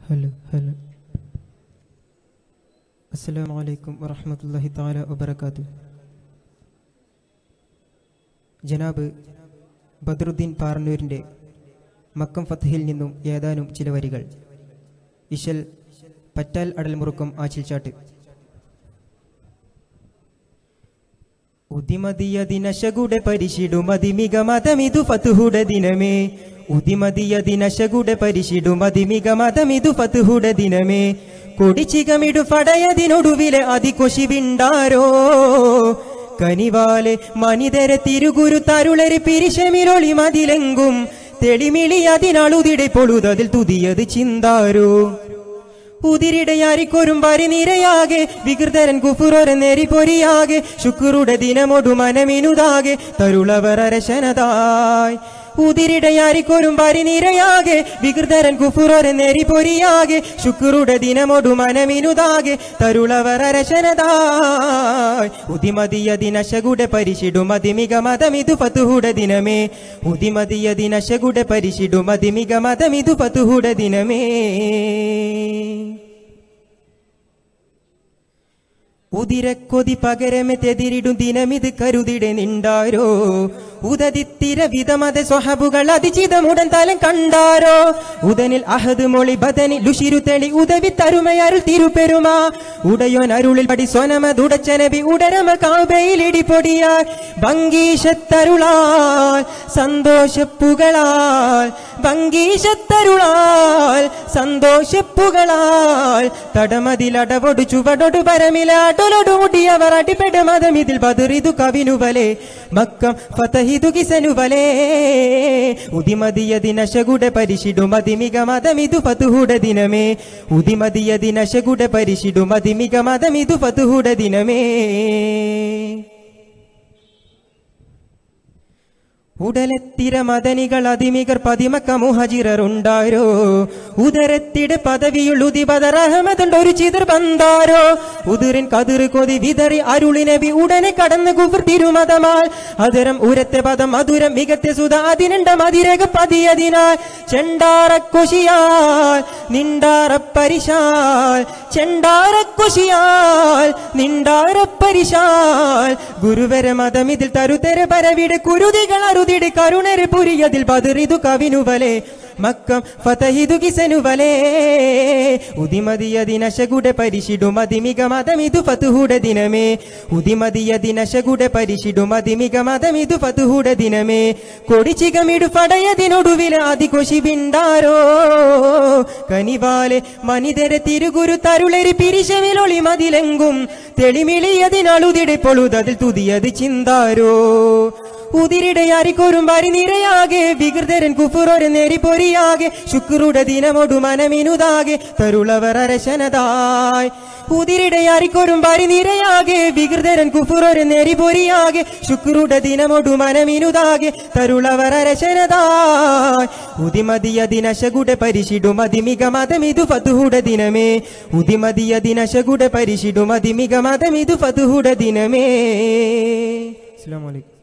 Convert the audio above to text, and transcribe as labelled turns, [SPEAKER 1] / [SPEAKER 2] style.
[SPEAKER 1] hello hello അസ്സലാമു അലൈക്കും വറഹ്മത്തുള്ളാഹി തആല വബറകാത്തു ജനാബ് ബദ്രുദ്ദീൻ പാറന്നൂരിൻ്റെ മക്കം ഫത്തഹിൽ നിന്നും ഏതാനും ചില വരികൾ ഇശൽ പറ്റാൽ അടൽമുറുക്കം ആച്ചിൽച്ചാട്ട് ഉദിമതിയ ദിനശകുടെ പരിശിടുമതി മിക മതമിതു ഫത്തുഹുടെ ദിനമേ ഉദിമതിയ ദിനശകുടെ പരിശിടുമതി മിക മതമിതു ഫത്തുഹുടെ ദിനമേ കൊടിച്ചികമിടു പടയതിനൊടുവിലെ അതികൊശിവിണ്ടാരോ കനിവാലെ മനിതരെ തിരുഗുരു തരുളരി പിരിശമിലൊളി മതിലെങ്കും തെളിമിളി അതിനാളുതിടെ പൊളുതതിൽ തുതിയത് ചിന്താരോ ഉതിരിടയാരിക്കൊരും പരിനിരയാകെ വികൃതരൻ കുഫുറൊര നെരിപൊരിയാകെ ശുക്രുടെ ദിനമൊടു മനമിനുതാകെ തരുളവർ അരശനതായ് ഉതിരിടയാരിക്കൊരും പരിനിരയാകെ വികൃതരൻ കുഫുറൊര നെരിപൊരിയാകെ ശുക്രുടെ ദിനമൊടു മനമിനുതാകെ തരുളവർ അരശനതായ് ഉദിമതിയ ദിനശകുടെ പരിശിടുമതി മിക മതമിതു ഫത്തുഹുടെ ദിനമേ ഉദിമതിയ ദിനശകുടെ പരിശിടുമതി മിക മതമിതു ഫത്തുഹുടെ ദിനമേ ഉതിരക്കൊതി പകരമെ തെതിരിടും ദിനമിത് കരുതിടെ നിണ്ടാരോ ഉദതിത്തിര വിധമത സ്വഹബുകൾ അതിചിതമുടൻ തലം കണ്ടാരോ ഉദനിൽ അഹദ് മൊളി ബദനി ലുഷിരു തെളി ഉദവി തരുമയരുൾ തിരുപെരുമ ഉടയോൻ അരുളിൽ പടി സ്വനമതുടച്ചനബി ഉടരമ കാബയിൽ ഇടിപൊടിയാൽ ഭംഗീശത്തരുളാൽ സന്തോഷപ്പുകളാൽ ഭംഗീശത്തരുളാൽ സന്തോഷപ്പുകളാൽ തടമതിലടവൊടു ചുവടൊടു പരമിലാട്ടൊലൊടു മുടിയവർ അടിപ്പെട മതം ഇതിൽ ബദറിതു കവിനുവലെ മക്കം ഫതഹിതു കിസനുവലെ ഉദിമതിയ ദിനശകുടെ പരിശിടു മതിമിക മതമിതു ഫതുഹുടെ ദിനമേ ഉദിമതിയ ദിനശകുടെ പരിശിടു മതിമിക മതമിതു ഫതുഹുടെ ദിനമേ ഉടലെത്തിര മദനികൾ അതിമികർ പതിമക്ക മുഹജിററുണ്ടാരോ ഉദരത്തിടെ പദവിയുള്ളുതി ബദറഹമതുണ്ട് ഒരു ചിതർ ബന്ധാരോ ഉതിറിൻ കതിർ കൊതി വിതറി അരുളിനബി ഉടനെ കടന്ന് കുഫർ തിരുമതമാൽ അതരം ഉരത്തെ പദം മധുരം മികത്തെ സുത അതിനുണ്ട മതിരക പതിയതിനാൽ ചെണ്ടാറക്കൊശിയാൽ നിണ്ടാറപ്പരിശാൽ ചെണ്ടാറക്കൊശിയാൽ നിണ്ടാറപ്പരിശാൽ ഗുരുവര മതം ഇതിൽ തരുതര പരവിട കുരുതികൾ അരുതിട് കരുണര് പുരിയതിൽ ബദറിതു കവിനുവലെ മക്കം ഫതഹിതു കിസനുവലേ ഉദിമതിയ ദിനശകുടെ പരിശിടു മതിമിക മതമിതു ഫതുഹുടെ ദിനമേ ഉദിമതിയ ദിനശകുടെ പരിശിടു മതിമിക മതമിതു ഫതുഹുടെ ദിനമേ കൊടിച്ചികമിടു പടയതിനൊടുവില അതികൊശി വിണ്ടാരോ കനിവാലെ മനിതരെ തിരുഗുരു തരുളരി പിരിശവിലൊളി മതിലെങ്കും തെളിമിളിയതിനാളുതിടെ പൊളുതതിൽ തുതിയത് ചിന്താരോ ഉതിരിടയാരിക്കൊരും പരിനിരയാകെ വികൃതരൻ കുഫുറൊരു നെരിപൊരിയാകെ ശുക്രുടെ ദിനമൊടു മനമിനുതാകെ തരുളവർ അരശനതായ് ഉതിരിടയാരിക്കൊരും പരിനിരയാകെ വികൃതരൻ കുഫുറൊരു നെരിപൊരിയാകെ ശുക്രുടെ ദിനമൊടു മനമിനുതാകെ തരുളവർ അരശനതായ് ഉദിമതിയ ദിനശകുടെ പരിശിടു മതിമിക മതമിതു ഫതുഹുടെ ദിനമേ ഉദിമതിയ ദിനശകുടെ പരിശിടു മതിമിക മതമിതു ഫതുഹുടെ ദിനമേ അസ്സലാമു അലൈക്കും